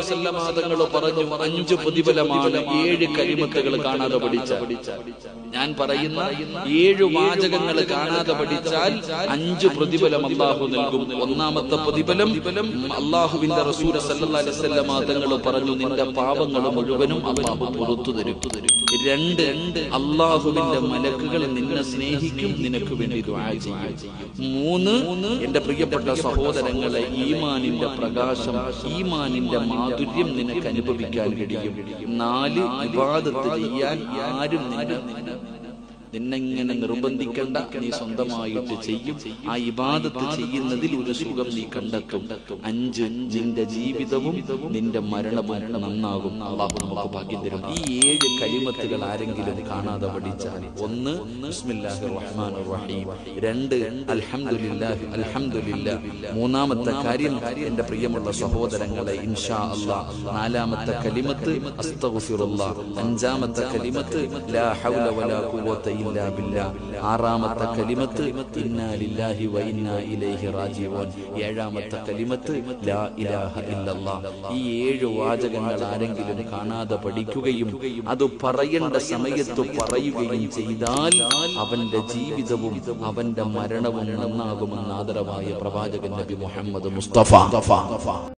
വസല്ലമ തങ്ങൾ പറഞ്ഞു അഞ്ച് പ്രതിഫലമാണ് ഏഴ് കരിമത്തുകൾ കാണാതെ പഠിച്ച ഞാൻ പറയുന്ന ഏഴ് വാചകങ്ങൾ കാണാതെ പഠിച്ചാൽ അഞ്ച് പ്രതിഫലം അള്ളാഹു നൽകും ഒന്നാമത്തെ പ്രതിഫലം അള്ളാഹുവിന്റെ റസൂൽ സല്ലല്ലാഹു അലൈഹി വസല്ലമ തങ്ങൾ പറഞ്ഞു നിന്റെ പാപങ്ങൾ മുഴുവനും അള്ളാഹു പുറത്തു തരും രണ്ട് അള്ളാഹുവിന്റെ മലക്കുകൾ നിന്നെ സ്നേഹിക്കും നിനക്ക് വേണ്ടി ദുആ ചെയ്യും മൂന്ന് എന്റെ പ്രിയപ്പെട്ട സഹോദരങ്ങളെ ഈമാനിന്റെ പ്രകാശം ഈമാനിന്റെ മാധുര്യം നിനക്ക് അനുഭവിക്കാൻ കഴിയും നാല് ഇബാദത്ത് ചെയ്യാൻ ആരും നിന്നെ നിന്നെങ്ങനെ നിർബന്ധിക്കണ്ട നീ സ്വന്തമായിട്ട് ചെയ്യും ആ ഇബാദത്ത് ചെയ്യുന്നതിൽ ഒരു സുഖം നീ കണ്ടെത്തും അഞ്ച് നിന്റെ ജീവിതവും നിന്റെ മരണവും നന്നാകും അള്ളാഹു നമുക്ക് ഭാഗ്യം തരും ഈ ഏഴ് കലിമത്തുകൾ ആരെങ്കിലും കാണാതെ പഠിച്ചാൽ ഒന്ന് ബിസ്മില്ലാഹിർ റഹ്മാനിർ റഹീം രണ്ട് അൽഹംദുലില്ലാഹി അൽഹംദുലില്ലാ മൂന്നാമത്തെ കാര്യം എന്റെ പ്രിയമുള്ള സഹോദരങ്ങളെ ഇൻഷാ അല്ലാഹ് നാലാമത്തെ കലിമത്ത് അസ്തഗ്ഫിറുല്ലാഹ് അഞ്ചാമത്തെ കലിമത്ത് ലാ ഹൗല വലാ ഖുവത ഇല്ലാ ബില്ലാ ആറാമത്തെ കലിമത്ത് ഇന്നാ ലില്ലാഹി വ ഇന്നാ ഇലൈഹി റാജിഊൻ ഏഴാമത്തെ കലിമത്ത് ലാ ഇലാഹ ഇല്ലല്ലാഹ് ഈ ഏഴ് വാചകങ്ങൾ ആരെങ്കിലും കാണാതെ പഠിക്കുകയും അത് പറയേണ്ട സമയത്ത് പറയുകയും ചെയ്താൽ അവന്റെ ജീവിതവും അവന്റെ മരണവും നന്നാകുമെന്ന് ആദരവായ പ്രവാചകൻ നബി മുഹമ്മദ് മുസ്തഫ